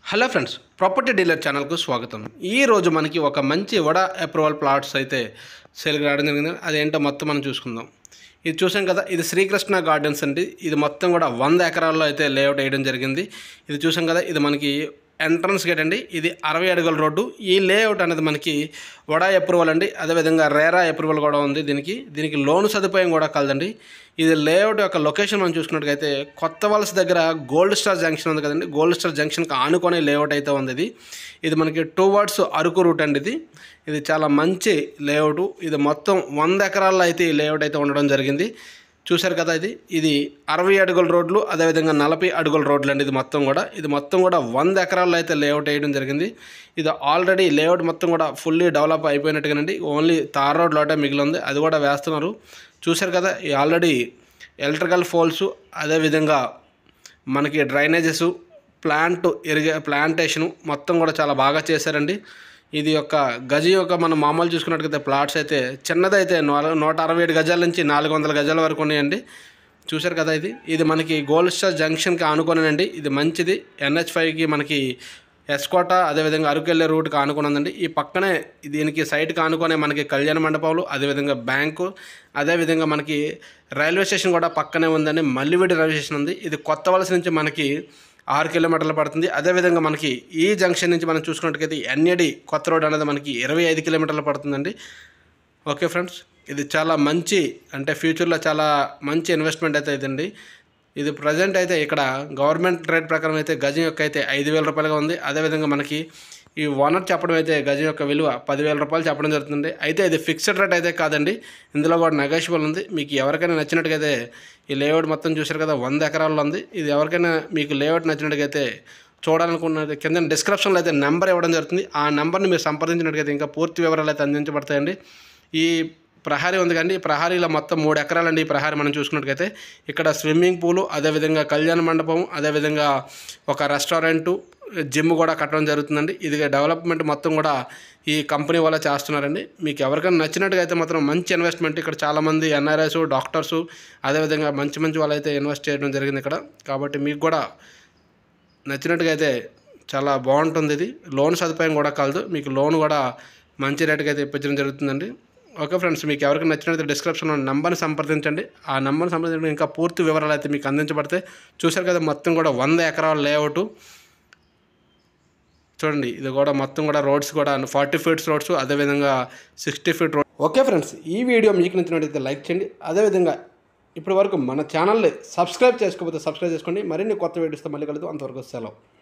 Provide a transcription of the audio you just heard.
hello friends property dealer ఛానల్కు స్వాగతం ఈ రోజు మనకి ఒక మంచి వడ అప్రూవల్ ప్లాట్స్ అయితే సేల్కి రావడం జరిగింది అదేంటో మొత్తం మనం చూసుకుందాం ఇది చూసాం కదా ఇది శ్రీకృష్ణ గార్డెన్స్ అండి ఇది మొత్తం కూడా వంద ఎకరాల్లో అయితే లేఅవుట్ వేయడం జరిగింది ఇది చూసాం కదా ఇది మనకి ఎంట్రన్స్ గేట్ అండి ఇది అరవై అడుగుల రోడ్డు ఈ లేఅవుట్ అనేది మనకి వడా అప్రూవల్ అండి అదేవిధంగా రేరా అప్రూవల్ కూడా ఉంది దీనికి దీనికి లోన్ సదుపాయం కూడా కలదండి ఇది లేఅవుట్ యొక్క లొకేషన్ మనం చూసుకున్నట్టుగైతే కొత్త వలస దగ్గర గోల్డ్ స్టార్ జంక్షన్ ఉంది కదండి గోల్డ్ స్టార్ జంక్షన్కి ఆనుకొని లేఅవుట్ అయితే ఉంది ఇది ఇది మనకి టూ వర్డ్స్ అరకు రూట్ అండి ఇది ఇది చాలా మంచి లేఅవుట్ ఇది మొత్తం వంద ఎకరాల్లో అయితే ఈ లేఅవుట్ అయితే ఉండడం జరిగింది చూశారు కదా ఇది ఇది అరవై అడుగుల రోడ్లు అదేవిధంగా నలభై అడుగుల రోడ్లు అండి ఇది మొత్తం కూడా ఇది మొత్తం కూడా వంద ఎకరాల్లో అయితే లేఅవుట్ వేయడం జరిగింది ఇది ఆల్రెడీ లేఅవుట్ మొత్తం కూడా ఫుల్లీ డెవలప్ అయిపోయినట్టుగానండి ఓన్లీ తార్ రోడ్ లోటే మిగిలి ఉంది అది కూడా వేస్తున్నారు చూశారు కదా ఈ ఆల్రెడీ ఎలక్ట్రికల్ ఫోల్స్ అదేవిధంగా మనకి డ్రైనేజెస్ ప్లాంట్ ఇరిగే ప్లాంటేషను మొత్తం కూడా చాలా బాగా చేశారండి ఇది యొక్క గజి యొక్క మనం మామూలు చూసుకున్నట్టుగైతే ప్లాట్స్ అయితే చిన్నదైతే నూల- నూట అరవై ఏడు గజాల నుంచి నాలుగు వందల గజాల వరకు ఉన్నాయండి చూశారు కదా ఇది ఇది మనకి గోల్డ్ స్టార్ జంక్షన్కి ఆనుకోనండి ఇది మంచిది ఎన్హెచ్ ఫైవ్కి మనకి ఎస్కోట అదేవిధంగా అరకెళ్ళే రూట్కి ఆనుకుని ఉందండి ఈ పక్కనే దీనికి సైట్కి ఆనుకునే మనకి కళ్యాణ మండపాలు అదేవిధంగా బ్యాంకు అదేవిధంగా మనకి రైల్వే స్టేషన్ కూడా పక్కనే ఉందండి మల్లివేడి రైల్వే స్టేషన్ ఉంది ఇది కొత్త వలస నుంచి మనకి ఆరు కిలోమీటర్లు పడుతుంది అదేవిధంగా మనకి ఈ జంక్షన్ నుంచి మనం చూసుకున్నట్టుగైతే ఎన్ఏడి కొత్త రోడ్ అనేది మనకి ఇరవై ఐదు కిలోమీటర్లు పడుతుందండి ఓకే ఫ్రెండ్స్ ఇది చాలా మంచి అంటే ఫ్యూచర్లో చాలా మంచి ఇన్వెస్ట్మెంట్ అయితే ఇదండి ఇది ప్రజెంట్ అయితే ఇక్కడ గవర్నమెంట్ రేట్ ప్రకారం అయితే గజం యొక్క అయితే ఐదు వేల రూపాయలుగా ఉంది అదేవిధంగా మనకి ఈ ఓనర్ చెప్పడం అయితే గజం యొక్క విలువ పదివేల రూపాయలు చెప్పడం జరుగుతుంది అయితే ఇది ఫిక్స్డ్ రేట్ అయితే కాదండి ఇందులో కూడా నెగోషియబుల్ ఉంది మీకు ఎవరికైనా నచ్చినట్టుగైతే ఈ లేఅవుట్ మొత్తం చూశారు కదా వంద ఎకరాల్లో ఉంది ఇది ఎవరికైనా మీకు లేఅవుట్ నచ్చినట్టుగైతే చూడాలనుకున్నది కింద డిస్క్రిప్షన్లో అయితే నెంబర్ ఇవ్వడం జరుగుతుంది ఆ నెంబర్ని మీరు సంప్రదించినట్టుగైతే ఇంకా పూర్తి వివరాలు అయితే అందించబడతాయండి ఈ ప్రహారీ ఉంది కండి ఈ ప్రహారీలో మొత్తం మూడు ఎకరాలండి ఈ ప్రహారీ మనం చూసుకున్నట్టుగైతే ఇక్కడ స్విమ్మింగ్ పూలు అదేవిధంగా కళ్యాణ మండపం అదేవిధంగా ఒక రెస్టారెంటు జిమ్ కూడా కట్టడం జరుగుతుందండి ఇది డెవలప్మెంట్ మొత్తం కూడా ఈ కంపెనీ వల్ల చేస్తున్నారండి మీకు ఎవరికైనా నచ్చినట్టుగా అయితే మాత్రం మంచి ఇన్వెస్ట్మెంట్ ఇక్కడ చాలామంది ఎన్ఆర్ఐస్ డాక్టర్స్ అదేవిధంగా మంచి మంచి వాళ్ళు అయితే ఇన్వెస్ట్ చేయడం జరిగింది ఇక్కడ కాబట్టి మీకు కూడా నచ్చినట్టుగా అయితే చాలా బాగుంటుంది ఇది లోన్ సదుపాయం కూడా కలదు మీకు లోన్ కూడా మంచి రేటుకి అయితే ఇప్పించడం జరుగుతుందండి ఓకే ఫ్రెండ్స్ మీకు ఎవరికి నచ్చినట్లయితే డిస్క్రిప్షన్లో నెంబర్ని సంప్రదించండి ఆ నెంబర్ని సంప్రదించడం ఇంకా పూర్తి వివరాలు అయితే మీకు అందించబడితే చూశారు కదా మొత్తం కూడా వంద ఎకరాల లేఅవుట్ చూడండి ఇది కూడా మొత్తం కూడా రోడ్స్ కూడా ఫార్టీ ఫీట్స్ రోడ్స్ అదేవిధంగా sixty feet road okay friends ఈ వీడియో మీకు నచ్చినట్లయితే లైక్ చేయండి అదేవిధంగా ఇప్పటి వరకు మన ఛానల్ని సబ్స్క్రైబ్ చేసుకోకపోతే సబ్స్క్రైబ్ చేసుకోండి మరిన్ని కొత్త వీడియోస్తో మళ్ళీ కలుద్దాం అంతవరకు సెలవు